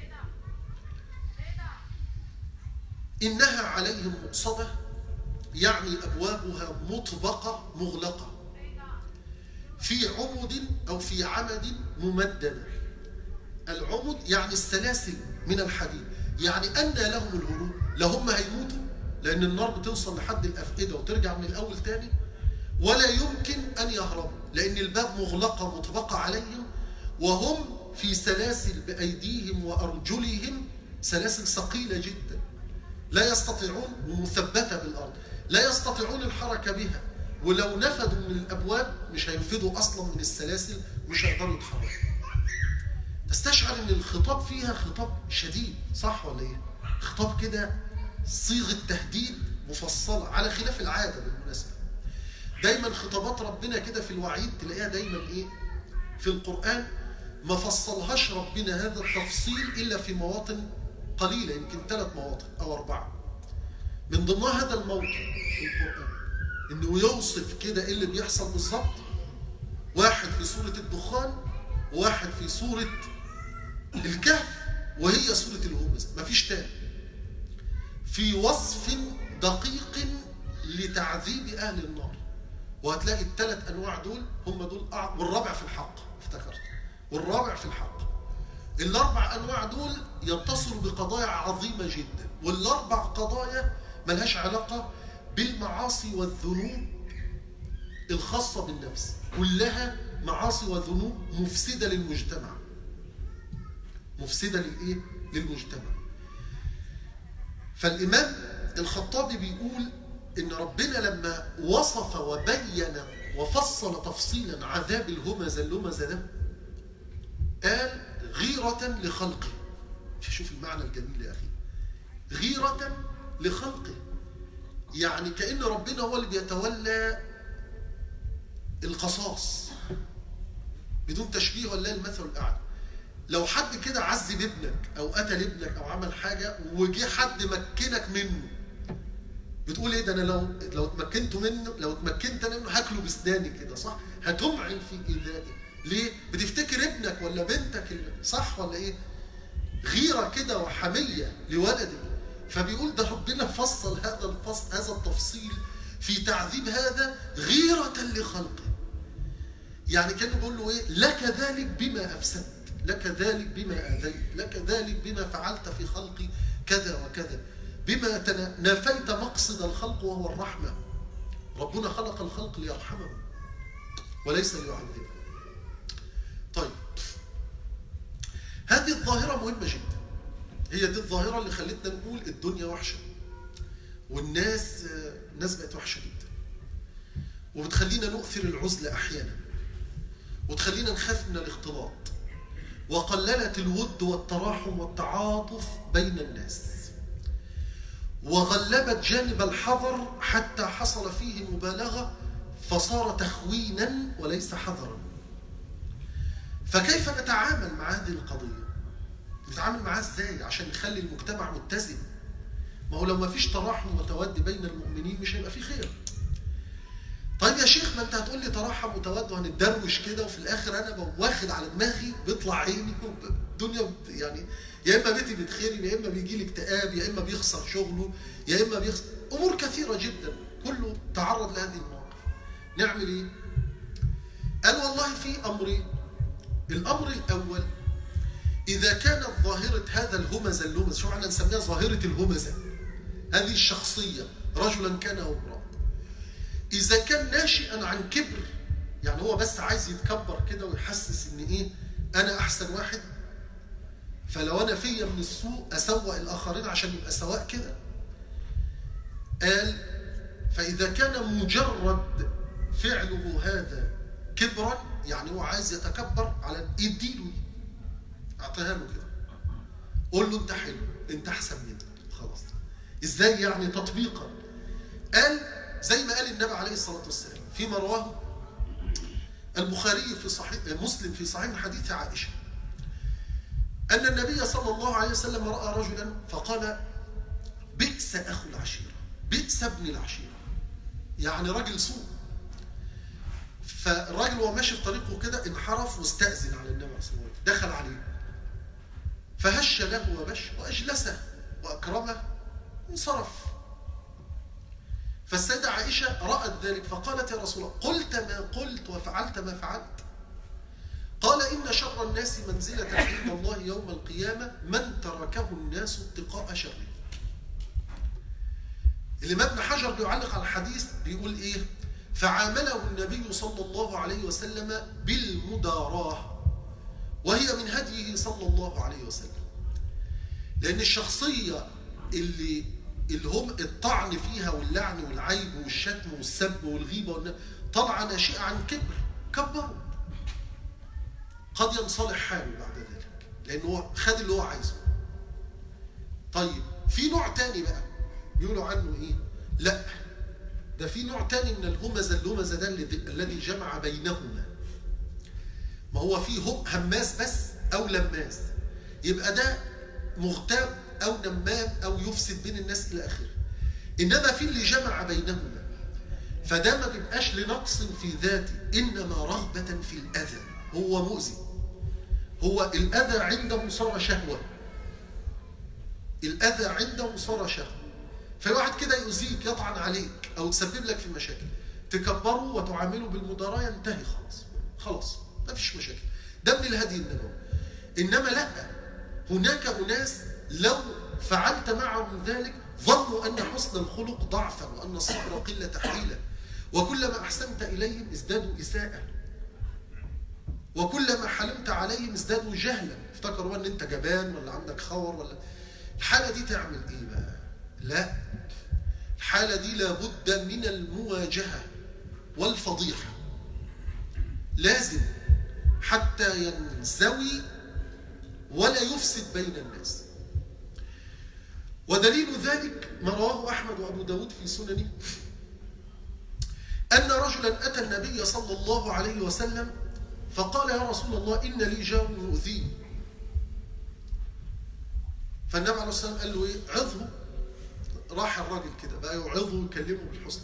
إنها عليهم مؤصدة يعني أبوابها مطبقة مغلقة في عمد أو في عمد ممددة العمد يعني السلاسل من الحديد يعني أن لهم الهروب لهم هيموتوا لأن النار بتوصل لحد الأفئدة وترجع من الأول تاني ولا يمكن أن يهربوا لأن الباب مغلقة مطبقة عليهم وهم في سلاسل بأيديهم وأرجلهم سلاسل ثقيلة جدا لا يستطيعون ومثبتة بالأرض لا يستطيعون الحركة بها ولو نفذوا من الأبواب مش هينفذوا أصلا من السلاسل مش هيقدروا يتحركوا تستشعر ان الخطاب فيها خطاب شديد صح ولا ايه خطاب كده صيغه تهديد مفصله على خلاف العاده بالمناسبه دايما خطابات ربنا كده في الوعيد تلاقيها دايما ايه في القران ما فصلهاش ربنا هذا التفصيل الا في مواطن قليله يمكن ثلاث مواطن او اربعه من ضمنها هذا الموطن في القران انه يوصف كده ايه اللي بيحصل بالظبط واحد في سوره الدخان وواحد في سوره الكهف وهي سورة الهمز مفيش تاني في وصف دقيق لتعذيب أهل النار وهتلاقي الثلاث أنواع دول هم دول أع... والرابع في الحق افتكرت والرابع في الحق الأربع أنواع دول يتصلوا بقضايا عظيمة جدا والأربع قضايا ملهاش علاقة بالمعاصي والذنوب الخاصة بالنفس كلها معاصي وذنوب مفسدة للمجتمع مفسدة للإيه؟ للمجتمع فالإمام الخطابي بيقول إن ربنا لما وصف وبين وفصل تفصيلا عذاب الهمزة اللمزة ده قال غيرة لخلقه شوف المعنى الجميل يا أخي غيرة لخلقه يعني كأن ربنا هو اللي بيتولى القصاص بدون تشبيه ولا المثل الأعلى لو حد كده عذب ابنك او قتل ابنك او عمل حاجه وجه حد مكنك منه بتقول ايه ده انا لو لو اتمكنت منه لو اتمكنت انا منه هاكله باسناني كده صح؟ هتمعن في ايذائي ليه؟ بتفتكر ابنك ولا بنتك صح ولا ايه؟ غيره كده وحميه لولدك فبيقول ده ربنا فصل هذا الفصل هذا التفصيل في تعذيب هذا غيرة لخلقه يعني كان بيقول له ايه لك ذلك بما افسدت لك ذلك بما آذيت لك ذلك بما فعلت في خلقي كذا وكذا بما نافيت مقصد الخلق وهو الرحمة ربنا خلق الخلق ليرحمهم وليس ليعذبهم طيب هذه الظاهرة مهمة جدا هي دي الظاهرة اللي خلتنا نقول الدنيا وحشة والناس الناس بقت وحشة جدا وبتخلينا نؤثر العزلة أحيانا وتخلينا نخاف من الاختلاط وقللت الود والتراحم والتعاطف بين الناس وغلبت جانب الحذر حتى حصل فيه مبالغة فصار تخوينا وليس حذرا فكيف نتعامل مع هذه القضية نتعامل معها ازاي عشان نخلي المجتمع متزن ما هو لو ما فيش تراحم وتودي بين المؤمنين مش هيبقى في خير طيب يا شيخ ما انت هتقول لي ترحب وتود وهنتدروش كده وفي الاخر انا واخد على دماغي بيطلع عيني الدنيا يعني يا اما بيتي بيتخرب يا اما بيجي لي اكتئاب يا اما بيخسر شغله يا اما بيخسر امور كثيره جدا كله تعرض لهذه المواقف نعمل ايه؟ قال والله في امرين الامر الاول اذا كانت ظاهره هذا الهمزه اللمز شو احنا نسميها ظاهره الهمزه هذه الشخصيه رجلا كان او امراه إذا كان ناشئا عن كبر يعني هو بس عايز يتكبر كده ويحسس إن إيه أنا أحسن واحد فلو أنا فيا من السوء أسوأ الآخرين عشان يبقى سواء كده قال فإذا كان مجرد فعله هذا كبرا يعني هو عايز يتكبر على اديله اعطيها له كده قول له انت حلو انت احسن مني خلاص ازاي يعني تطبيقا قال زي ما قال النبي عليه الصلاه والسلام فيما رواه البخاري في صحيح مسلم في صحيح حديث عائشه ان النبي صلى الله عليه وسلم راى رجلا فقال بئس اخو العشيره بئس ابن العشيره يعني راجل سوء فالراجل وهو ماشي في طريقه كده انحرف واستأذن على النبي عليه الصلاه والسلام دخل عليه فهش له وبش واجلسه واكرمه وانصرف فالسيدة عائشة رأت ذلك فقالت يا رسول الله قلت ما قلت وفعلت ما فعلت قال إن شر الناس منزلة عند الله يوم القيامة من تركه الناس اتقاء شره الإمام ابن حجر بيعلق على الحديث بيقول إيه فعامله النبي صلى الله عليه وسلم بالمداراة وهي من هديه صلى الله عليه وسلم لأن الشخصية اللي اللي هم الطعن فيها واللعن والعيب والشتم والسب والغيبة طالعة ناشئة عن كبر كبروا قد ينصلح حاله بعد ذلك لأنه هو خد اللي هو عايزه طيب في نوع تاني بقى بيقولوا عنه ايه لا ده في نوع تاني من الهمزة اللمزة ده الذي جمع بينهما ما هو فيه هم هماس بس أو لماس يبقى ده مغتاب أو نمام أو يفسد بين الناس إلى آخره إنما في اللي جمع بينهما فده ما بيبقاش لنقص في ذاته إنما رغبة في الأذى هو مؤذي هو الأذى عنده صار شهوة الأذى عنده صار شهوة فواحد كده يؤذيك يطعن عليك أو تسبب لك في مشاكل تكبره وتعامله بالمداراة ينتهي خلاص خلاص ما فيش مشاكل ده من الهدي النبوي إنما لا هناك أناس لو فعلت معهم ذلك ظنوا أن حسن الخلق ضعفا وأن الصبر قلة حيلة وكلما أحسنت إليهم ازدادوا إساءة وكلما حلمت عليهم ازدادوا جهلا افتكروا أن أنت جبان ولا عندك خور ولا الحالة دي تعمل إيه بقى لا الحالة دي لابد من المواجهة والفضيحة لازم حتى ينزوي ولا يفسد بين الناس ودليل ذلك ما رواه أحمد وأبو داود في سننه أن رجلا أتى النبي صلى الله عليه وسلم فقال يا رسول الله إن لي جار يؤذيني فالنبي عليه الصلاة والسلام قال له إيه عظه راح الراجل كده بقى يوعظه ويكلمه بالحسنى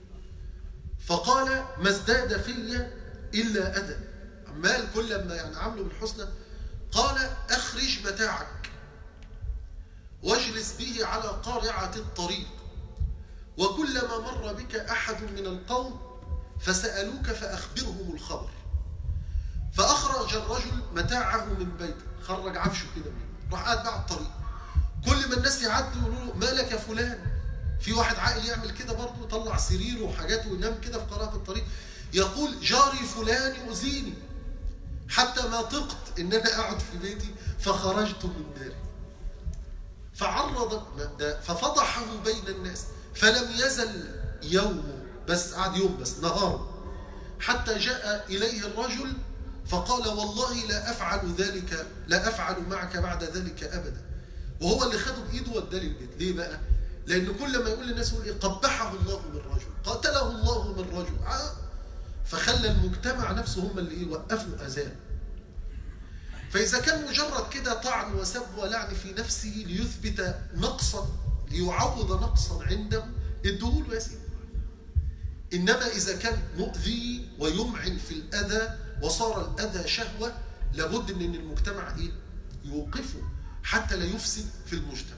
فقال ما ازداد في إلا أذى عمال كل ما يعني عامله بالحسنى قال أخرج متاعك واجلس به على قارعة الطريق وكلما مر بك أحد من القوم فسألوك فأخبرهم الخبر فأخرج الرجل متاعه من بيته خرج عفشه كده راح قاعد بقى على الطريق كل ما الناس يعدوا يقولوا له مالك يا فلان في واحد عاقل يعمل كده برضه يطلع سريره وحاجاته وينام كده في قارعة الطريق يقول جاري فلان يؤذيني حتى ما طقت ان انا اقعد في بيتي فخرجت من داري فعرض ففضحه بين الناس فلم يزل يومه بس قعد يوم بس نهار حتى جاء إليه الرجل فقال والله لا أفعل ذلك لا أفعل معك بعد ذلك أبدا وهو اللي خده بإيده وداه البيت ليه بقى؟ لأن كل ما يقول للناس يقول إيه قبحه الله من رجل قاتله الله من رجل فخلى المجتمع نفسه هم اللي إيه وقفوا أذان فإذا كان مجرد كده طعن وسب ولعن في نفسه ليثبت نقصا ليعوض نقصا عنده ادوه له يا سيدي إنما إذا كان مؤذي ويمعن في الأذى وصار الأذى شهوة لابد من المجتمع إيه؟ يوقفه حتى لا يفسد في المجتمع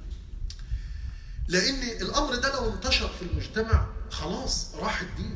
لأن الأمر ده لو انتشر في المجتمع خلاص راح الدين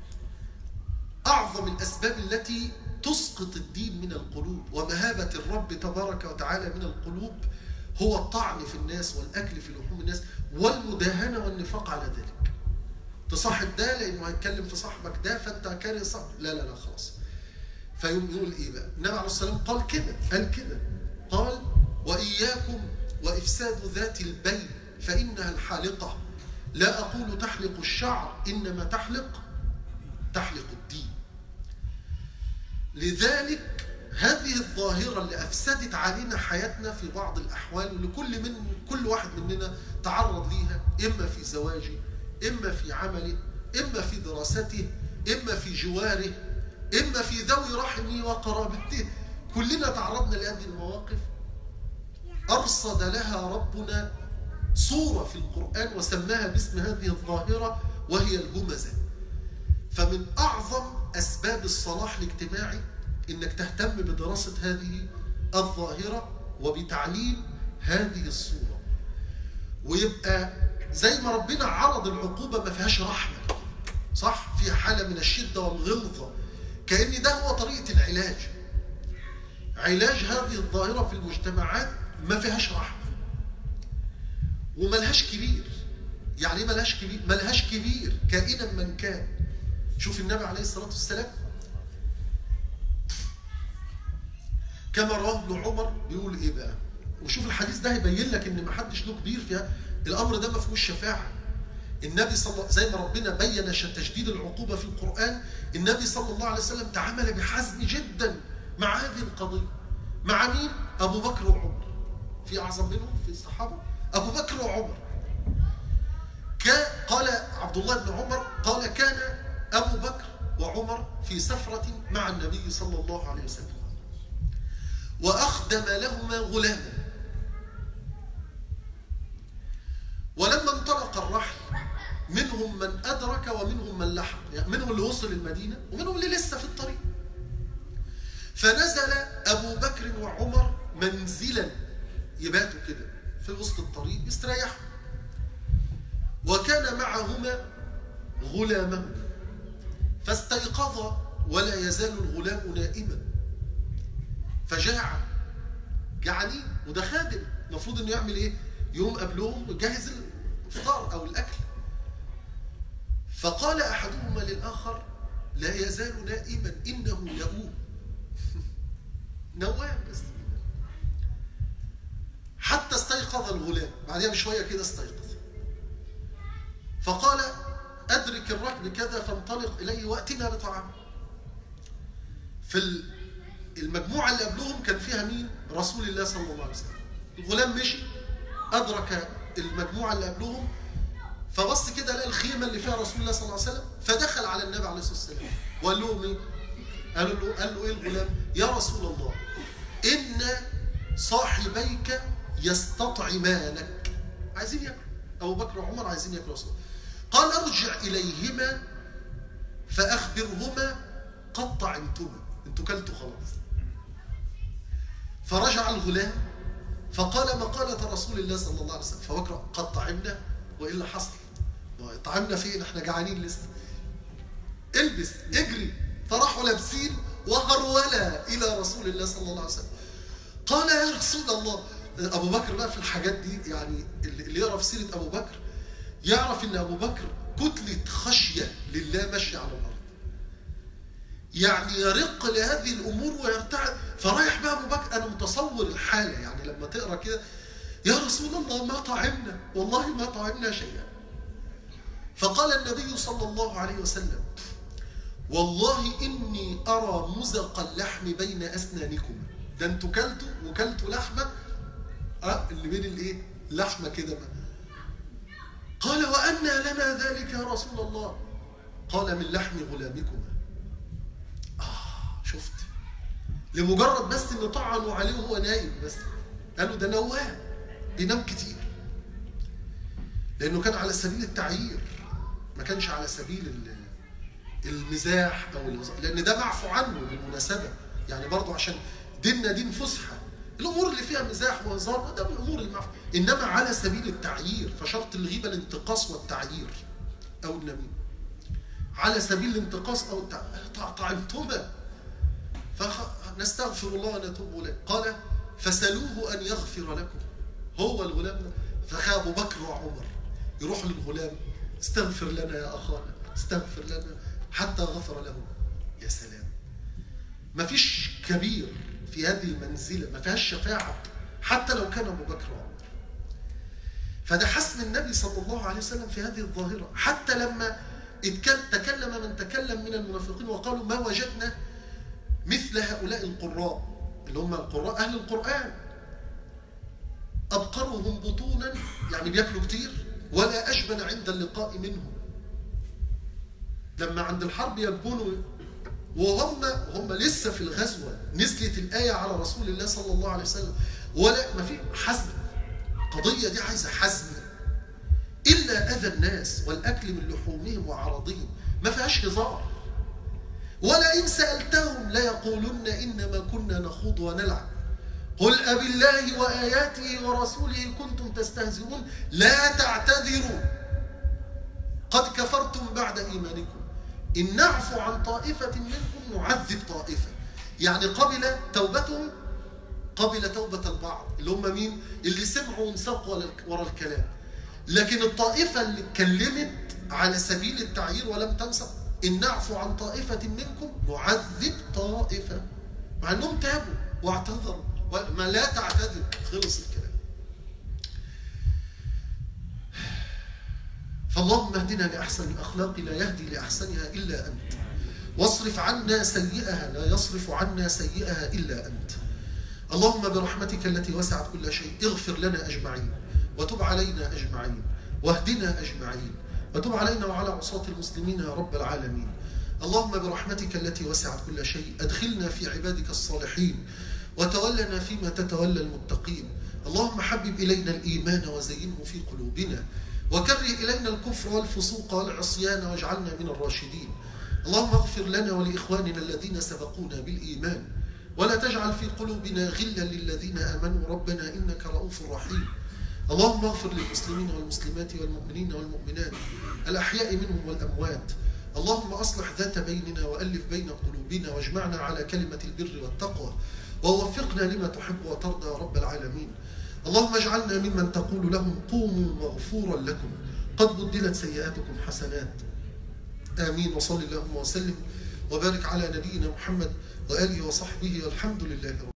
أعظم الأسباب التي تسقط الدين من القلوب ومهابة الرب تبارك وتعالى من القلوب هو الطعن في الناس والأكل في لحوم الناس والمداهنة والنفاق على ذلك تصاحب ده لأنه هيتكلم في صاحبك ده فأنت كاره صاحب لا لا لا خلاص فيقوم يقول إيه بقى النبي عليه الصلاة والسلام قال كده قال كده قال وإياكم وإفساد ذات البين فإنها الحالقة لا أقول تحلق الشعر إنما تحلق تحلق الدين لذلك هذه الظاهرة اللي أفسدت علينا حياتنا في بعض الأحوال واللي كل من كل واحد مننا تعرض ليها إما في زواجه إما في عمله إما في دراسته إما في جواره إما في ذوي رحمه وقرابته كلنا تعرضنا لهذه المواقف أرصد لها ربنا صورة في القرآن وسماها باسم هذه الظاهرة وهي الهمزة فمن أعظم أسباب الصلاح الاجتماعي إنك تهتم بدراسة هذه الظاهرة وبتعليم هذه الصورة ويبقى زي ما ربنا عرض العقوبة ما فيهاش رحمة صح؟ فيها حالة من الشدة والغلظة كأن ده هو طريقة العلاج علاج هذه الظاهرة في المجتمعات ما فيهاش رحمة وملهاش كبير يعني ايه ملهاش كبير ملهاش كبير كائنا من كان شوف النبي عليه الصلاة والسلام كما رواه ابن عمر بيقول ايه بقى وشوف الحديث ده هيبين لك ان ما حدش له كبير فيها الامر ده ما فيهوش شفاعه النبي صلى زي ما ربنا بين تشديد العقوبه في القران النبي صلى الله عليه وسلم تعامل بحزم جدا مع هذه القضيه مع مين ابو بكر وعمر في اعظم منهم في الصحابه ابو بكر وعمر قال عبد الله بن عمر قال كان ابو بكر وعمر في سفره مع النبي صلى الله عليه وسلم وأخدم لهما غلاما ولما انطلق الرحل منهم من أدرك ومنهم من لحق يعني منهم اللي وصل المدينة ومنهم اللي لسه في الطريق فنزل أبو بكر وعمر منزلا يباتوا كده في وسط الطريق يستريحوا وكان معهما غلاما فاستيقظ ولا يزال الغلام نائما فجاع جعانين وده خادم المفروض انه يعمل ايه يوم قبلهم يجهز الفطار او الاكل فقال احدهما للاخر لا يزال نائما انه يؤوم نوام بس حتى استيقظ الغلام بعدها بشويه كده استيقظ فقال ادرك الركب كذا فانطلق اليه واتنا بطعام في المجموعة اللي قبلهم كان فيها مين؟ رسول الله صلى الله عليه وسلم الغلام مشي أدرك المجموعة اللي قبلهم فبص كده لقى الخيمة اللي فيها رسول الله صلى الله عليه وسلم فدخل على النبي عليه الصلاة والسلام وقال لهم ايه؟ قال له قال له ايه الغلام؟ يا رسول الله إن صاحبيك يستطعمانك عايزين ياكلوا أبو بكر وعمر عايزين ياكلوا رسول قال ارجع إليهما فأخبرهما قد طعمتما انتوا كلتوا خلاص فرجع الغلام فقال مقالة رسول الله صلى الله عليه وسلم فوكر قد طعمنا وإلا حصل طعمنا فين احنا جعانين لسه البس اجري فراحوا لابسين وهرولا إلى رسول الله صلى الله عليه وسلم قال يا رسول الله أبو بكر بقى في الحاجات دي يعني اللي يقرأ في سيرة أبو بكر يعرف إن أبو بكر كتلة خشية لله ماشية على الأرض يعني يرق لهذه الامور ويرتعد فرايح بقى ابو بكر انا متصور الحاله يعني لما تقرا كده يا رسول الله ما طعمنا والله ما طعمنا شيئا فقال النبي صلى الله عليه وسلم والله اني ارى مزق اللحم بين اسنانكم ده انتوا كلتوا وكلتوا لحمه اه اللي بين الايه لحمه كده قال وانى لنا ذلك يا رسول الله قال من لحم غلامكم شفت لمجرد بس ان طعنوا عليه وهو نايم بس قالوا ده نوام بينام كتير لانه كان على سبيل التعيير ما كانش على سبيل المزاح او لان ده معفو عنه بالمناسبه يعني برضه عشان ديننا دين فسحه الامور اللي فيها مزاح وهزار ده من الامور المعفو انما على سبيل التعيير فشرط الغيبه الانتقاص والتعيير او النميمه على سبيل الانتقاص او التعيير طعمتما فنستغفر الله ونتوب إليه قال فسلوه أن يغفر لكم هو الغلام فخابوا بكر وعمر يروح للغلام استغفر لنا يا أخانا استغفر لنا حتى غفر له يا سلام ما فيش كبير في هذه المنزلة ما فيهاش شفاعة حتى لو كان أبو بكر وعمر فده حسم النبي صلى الله عليه وسلم في هذه الظاهرة حتى لما تكلم من تكلم من المنافقين وقالوا ما وجدنا مثل هؤلاء القراء اللي هم القراء أهل القرآن أبقرهم بطونا يعني بياكلوا كتير ولا أجبن عند اللقاء منهم لما عند الحرب يبونوا وهم هم لسه في الغزوة نزلت الآية على رسول الله صلى الله عليه وسلم ولا ما في حزم القضية دي عايزة حزم إلا أذى الناس والأكل من لحومهم وعرضهم ما فيهاش هزار ولئن سألتهم ليقولن إنما كنا نخوض ونلعب قل أبي الله وآياته ورسوله كنتم تستهزئون لا تعتذروا قد كفرتم بعد إيمانكم إن نعفو عن طائفة منكم نعذب طائفة يعني قبل توبتهم قبل توبة البعض اللي هم مين اللي سمعوا وانساقوا ورا الكلام لكن الطائفة اللي اتكلمت على سبيل التعيير ولم تنسق إن نعفو عن طائفة منكم نعذب طائفة مع أنهم تابوا واعتذروا ما لا تعتذر خلص الكلام فاللهم اهدنا لأحسن الأخلاق لا يهدي لأحسنها إلا أنت واصرف عنا سيئها لا يصرف عنا سيئها إلا أنت اللهم برحمتك التي وسعت كل شيء اغفر لنا أجمعين وتب علينا أجمعين واهدنا أجمعين وتب علينا وعلى عصاة المسلمين يا رب العالمين اللهم برحمتك التي وسعت كل شيء أدخلنا في عبادك الصالحين وتولنا فيما تتولى المتقين اللهم حبب إلينا الإيمان وزينه في قلوبنا وكره إلينا الكفر والفسوق والعصيان واجعلنا من الراشدين اللهم اغفر لنا ولإخواننا الذين سبقونا بالإيمان ولا تجعل في قلوبنا غلا للذين آمنوا ربنا إنك رؤوف رحيم اللهم اغفر للمسلمين والمسلمات والمؤمنين والمؤمنات الأحياء منهم والأموات اللهم أصلح ذات بيننا وألف بين قلوبنا واجمعنا على كلمة البر والتقوى ووفقنا لما تحب وترضى يا رب العالمين اللهم اجعلنا ممن تقول لهم قوموا مغفورا لكم قد بدلت سيئاتكم حسنات آمين وصل اللهم وسلم وبارك على نبينا محمد وآله وصحبه والحمد لله رب